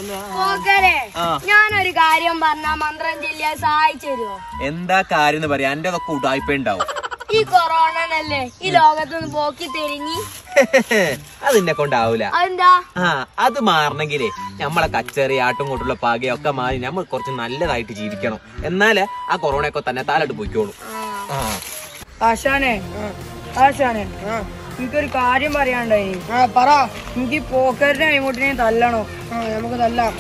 പോക്കരെ ആ. ഞാനൊരു കാര്യം പറഞ്ഞ മന്ത്രം ചൊല്ലിയാൽ സഹായിച്ചു തരുമോ എന്താ കാര്യം എന്ന് പറയാ എന്റെ അതൊക്കെ ഉടായ്പ ഉണ്ടാവും ഈ കൊറോണനല്ലേ ഈ ലോകത്തുനിന്ന് പോക്കി തെരിഞ്ഞി അതിന്നെ കൊണ്ടാവൂല അതെന്താ ആ അത് മാറണമെങ്കിലേ നമ്മളെ കച്ചേറി ആട്ടും കൊണ്ടുള്ള പാകയൊക്കെ മാറി നമ്മൾ കുറച്ച് നല്ലതായിട്ട് ജീവിക്കണം എന്നാലേ ആ കൊറോണയൊക്കെ തന്നെ താലോട്ട് പോയിക്കോളും ആ ആശാനെ ആശാനെ എനിക്കൊരു കാര്യം പറയാണ്ടായി പറ എനിക്ക് പോക്കറിനെ കൈമുട്ടിനെ തല്ലണോ നമുക്ക് തല്ലാം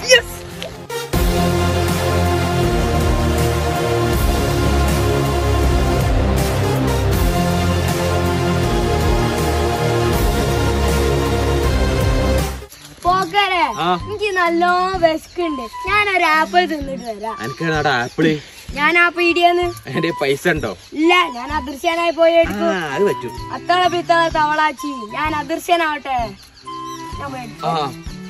പോക്കരെ ആ. എനിക്ക് നല്ലോ വിശക്കുണ്ട് ഞാൻ ഒരു ആപ്പിൾ തിന്നിട്ട് വരാം എനിക്ക് നാടാ ആപ്പിള് ഞാൻ ആ പീടിയെന്ന് എന്റെ പൈസ ഉണ്ടോ ഇല്ല ഞാൻ അദൃശ്യനായി പോയി ആ എടുക്കും അത് പറ്റും അത്തള പിത്തള തവളാച്ചി ഞാൻ അദൃശ്യനാവട്ടെ ഞാൻ പോയി എടുക്കാം. ആ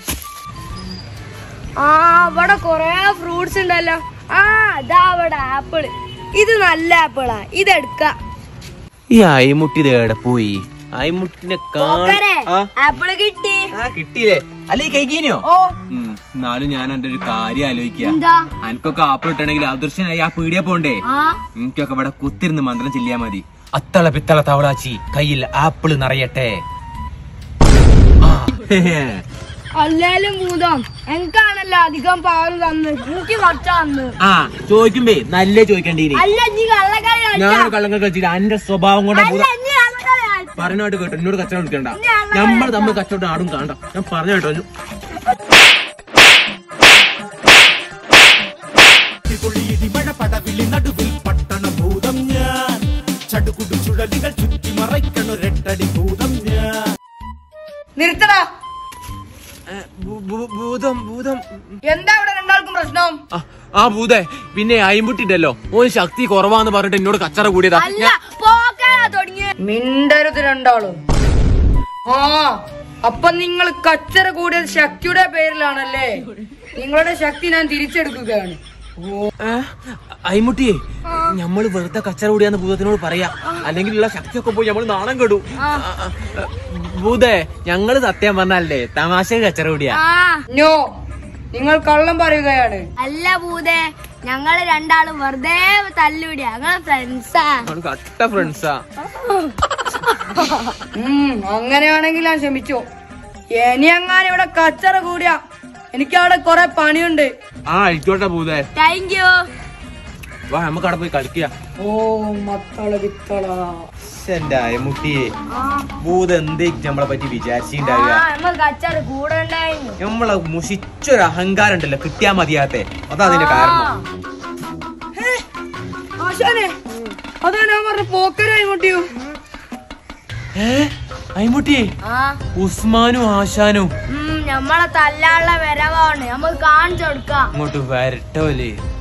ആ ഇവിടെ കൊറേ ഫ്രൂട്ട്സ് ഉണ്ടല്ലോ ആ ഇതാ അവിടെ ആപ്പിള് ഇത് നല്ല ആപ്പിളാ ഇതെടുക്ക ഈ അയിമുട്ടി ഇതേടെ പോയി അയിമുട്ടിനെ പോക്കരെ ആ ആപ്പിള് കിട്ടി ആ കിട്ടിയില്ലേ അല്ലേ കഴിക്കീനോ ഓ എന്നാലും ഞാൻ എന്റെ ഒരു കാര്യം ആലോചിക്കുക എന്താ അനക്കൊക്കെ ആപ്പിൾ ഇട്ടണെങ്കിൽ അദൃശ്യനായി ആ പീടിയ പോണ്ടേ ആ എനിക്കൊക്കെ ഇവിടെ കുത്തിരുന്ന് മന്ത്രം ചെല്ലിയാ മതി അത്തള പിത്തള തവളാച്ചി കയ്യിൽ ആപ്പിള് നിറയട്ടെ ആ, ഹേ, ഹേ. അല്ലേലും ഭൂതം എനിക്കാണല്ലോ അധികം പാവം തന്ന് എനിക്ക് കുറച്ച് തന്ന് ആ ചോദിക്കുമ്പേ നല്ല ചോദിക്കണ്ടീനി അല്ല നീ കള്ളക്കറി ഞാൻ കള്ളങ്ങൾ കളിച്ചിട്ട് അന്റെ സ്വഭാവം കൊണ്ട് അല്ല നീ കള്ളക്കറി കളിച്ച. പറഞ്ഞോട്ട് കേട്ടോ എന്നോട് കച്ചവടം എടുക്കണ്ട നമ്മൾ തമ്മിൽ കച്ചവടം ആടും കാണണ്ട ഞാൻ പറഞ്ഞു കേട്ടോ ഒന്ന്. ഇടിമഴ പടവിളി നടുവിൽ പട്ടണ ഭൂതം ഞാൻ ചടുകുടു ചുഴലികൾ ചുറ്റി മറയ്ക്കണൊരെട്ടടി ഭൂതം ഞാൻ നിർത്തടാ ഏ, ഭൂ- ഭൂ- ഭൂതം ഭൂതം എന്താ ഇവിടെ രണ്ടാൾക്കും പ്രശ്നം ആ, ആ ഭൂതേ പിന്നെ അയിമ്പുട്ടിണ്ടല്ലോ ഓൻ ശക്തി കുറവാന്ന് പറഞ്ഞിട്ട് എന്നോട് കച്ചറ കൂടിയതാ അല്ല പോക്കാനാ തുടങ്ങിയ മിണ്ടരുത് രണ്ടാളും ആ അപ്പൊ നിങ്ങൾ കച്ചറ കൂടിയത് ശക്തിയുടെ പേരിലാണല്ലേ നിങ്ങളുടെ ശക്തി ഞാൻ തിരിച്ചെടുക്കുകയാണ് ഏ, അയിമുട്ടിയെ ഞമ്മള് വെറുതെ കച്ചറ കൂടിയാന്ന് ഭൂതത്തിനോട് പറയാ അല്ലെങ്കിൽ ഉള്ള ശക്തിയൊക്കെ പോയി ഞമ്മള് നാണം കെടു ആ, ആ, ആ, ഭൂതേ ഞങ്ങള് സത്യം പറഞ്ഞല്ലേ തമാശ കച്ചറ കൂടിയാ ആ നോ നിങ്ങൾ കള്ളം പറയുകയാണ് അല്ല ഭൂതേ ഞങ്ങള് രണ്ടാളും വെറുതെ തല്ലുപിടിയാ ഞങ്ങള് ഫ്രണ്ട്സാ ഞങ്ങള് കട്ട ഫ്രണ്ട്സാ ഉം അങ്ങനെയാണെങ്കിൽ ഞാൻ ക്ഷമിച്ചു ഇനി എങ്ങാനും ഇവിടെ കച്ചറ കൂടിയ എനിക്ക് അവിടെ കൊറേ പണിയുണ്ട് ആ ആയിക്കോട്ടെ ഭൂതേ താങ്ക് യു വാ നമുക്ക് അവിടെ പോയി കളിക്കുക ഓ മത്തള വിത്തള എന്റെ അയമുട്ടിയെ ഭൂത എന്തേക്ക് നമ്മളെ പറ്റി ആ വിചാരിച്ചിണ്ടാവുക നമ്മൾ കച്ചറ കൂടെ ഉണ്ടായിരുന്നു നമ്മളെ മുഷിച്ചൊരു അഹങ്കാരം ഉണ്ടല്ലോ കിട്ടിയാ മതിയാത്തെ അതാ അതിന്റെ കാരണം ആശാനെ അതാ ഞാൻ പറഞ്ഞ പോക്കരായി മുട്ടിയോ ഏ അയ്മുട്ടിയെ ആ ഉസ്മാനും ആശാനും ഉം നമ്മളെ തല്ലാനുള്ള വരവാണ് നമ്മൾ കാണിച്ചു കൊടുക്കാം ഇങ്ങോട്ട് വരട്ടോലേ